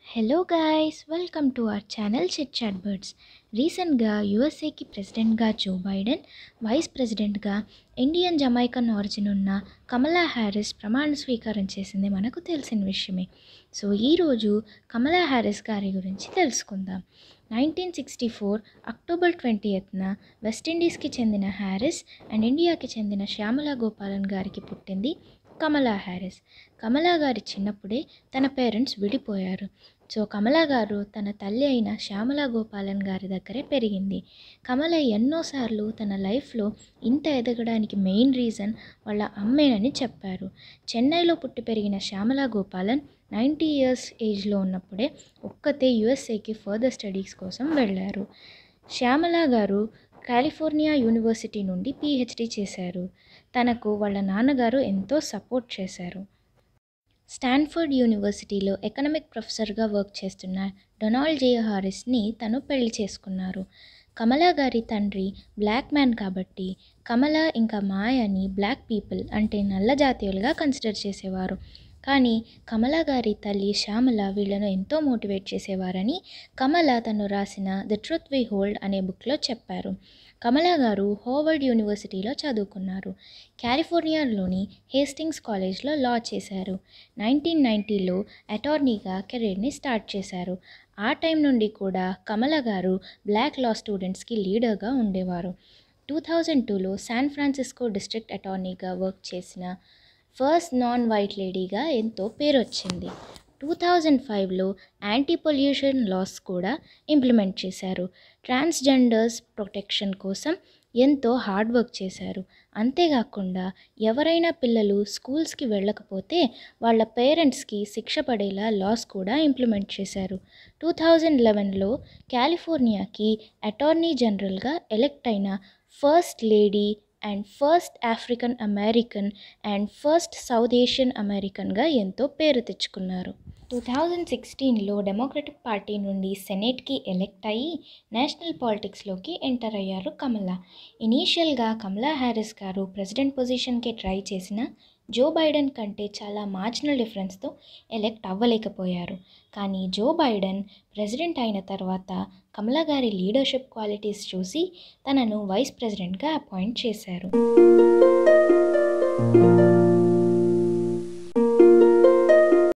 hello guys welcome to our channel chit chat birds రీసెంట్గా యుఎస్ఏకి ప్రెసిడెంట్గా జో బైడెన్ వైస్ ప్రెసిడెంట్గా ఇండియన్ జమైకన్ ఆరిజిన్ ఉన్న కమలా హ్యారిస్ ప్రమాణ స్వీకారం చేసింది మనకు తెలిసిన విషయమే సో ఈరోజు కమలా హ్యారిస్ గారి గురించి తెలుసుకుందాం nineteen sixty four October twenty ఎత్న వెస్టిండీస్కి చెందిన హ్యారిస్ అండ్ ఇండియాకి చెందిన శ్యామలా గోపాలన్ గారికి పుట్టింది కమలా హ్యారిస్ కమలా గారి చిన్నప్పుడే తన పేరెంట్స్ విడిపోయారు సో కమలా గారు తన తల్లి అయిన శ్యామలా గోపాలన్ గారి దగ్గరే పెరిగింది కమల ఎన్నోసార్లు తన లైఫ్లో ఇంత ఎదగడానికి మెయిన్ రీజన్ వాళ్ళ అమ్మేనని చెప్పారు చెన్నైలో పుట్టి పెరిగిన శ్యామలా గోపాలన్ నైంటీ ఇయర్స్ ఏజ్లో ఉన్నప్పుడే ఒక్కతే యుఎస్ఏకి ఫర్దర్ స్టడీస్ కోసం వెళ్ళారు శ్యామలా గారు కాలిఫోర్నియా యూనివర్సిటీ నుండి పిహెచ్డి చేశారు తనకు వాళ్ళ నాన్నగారు ఎంతో సపోర్ట్ చేశారు స్టాన్ఫర్డ్ యూనివర్సిటీలో ఎకనమిక్ ప్రొఫెసర్గా వర్క్ చేస్తున్న డొనాల్డ్ జే హారిస్ని తను పెళ్లి చేసుకున్నారు కమలా గారి తండ్రి బ్లాక్ మ్యాన్ కాబట్టి కమల ఇంకా మాయని బ్లాక్ పీపుల్ అంటే నల్ల జాతీయులుగా కన్సిడర్ చేసేవారు కానీ కమల గారి తల్లి శ్యామల వీళ్ళను ఎంతో మోటివేట్ చేసేవారని కమల తను రాసిన ద ట్రుత్ వి హోల్డ్ అనే బుక్లో చెప్పారు కమల గారు హోవర్డ్ యూనివర్సిటీలో చదువుకున్నారు కాలిఫోర్నియాలోని హేస్టింగ్స్ కాలేజ్లో లా చేశారు నైన్టీన్ నైంటీలో అటార్నీగా కెరీర్ని స్టార్ట్ చేశారు ఆ టైం నుండి కూడా కమల గారు బ్లాక్ లా స్టూడెంట్స్కి లీడర్గా ఉండేవారు టూ థౌజండ్ టూలో శాన్ ఫ్రాన్సిస్కో డిస్ట్రిక్ట్ అటార్నీగా వర్క్ చేసిన ఫస్ట్ నాన్ వైట్ లేడీగా ఎంతో పేరు వచ్చింది టూ థౌజండ్ ఫైవ్లో యాంటీ పొల్యూషన్ లాస్ కూడా ఇంప్లిమెంట్ చేశారు ట్రాన్స్జెండర్స్ ప్రొటెక్షన్ కోసం ఎంతో హార్డ్ వర్క్ చేశారు అంతేకాకుండా ఎవరైనా పిల్లలు స్కూల్స్కి వెళ్ళకపోతే వాళ్ళ పేరెంట్స్కి శిక్ష పడేలా లాస్ కూడా ఇంప్లిమెంట్ చేశారు టూ థౌజండ్ లెవెన్లో కాలిఫోర్నియాకి అటార్నీ జనరల్గా ఎలెక్ట్ అయిన first lady and first African American and first South Asian అమెరికన్గా ఎంతో పేరు తెచ్చుకున్నారు టూ థౌజండ్ సిక్స్టీన్లో డెమోక్రటిక్ పార్టీ నుండి సెనేట్కి ఎలెక్ట్ అయ్యి నేషనల్ పాలిటిక్స్లోకి ఎంటర్ అయ్యారు కమల ఇనీషియల్గా కమలా హ్యారిస్ గారు ప్రెసిడెంట్ పొజిషన్కి ట్రై చేసిన జో బైడెన్ కంటే చాలా మార్జినల్ డిఫరెన్స్తో ఎలెక్ట్ అవ్వలేకపోయారు కానీ జో బైడెన్ ప్రెసిడెంట్ అయిన తర్వాత కమలా గారి లీడర్షిప్ క్వాలిటీస్ చూసి తనను వైస్ ప్రెసిడెంట్గా అపాయింట్ చేశారు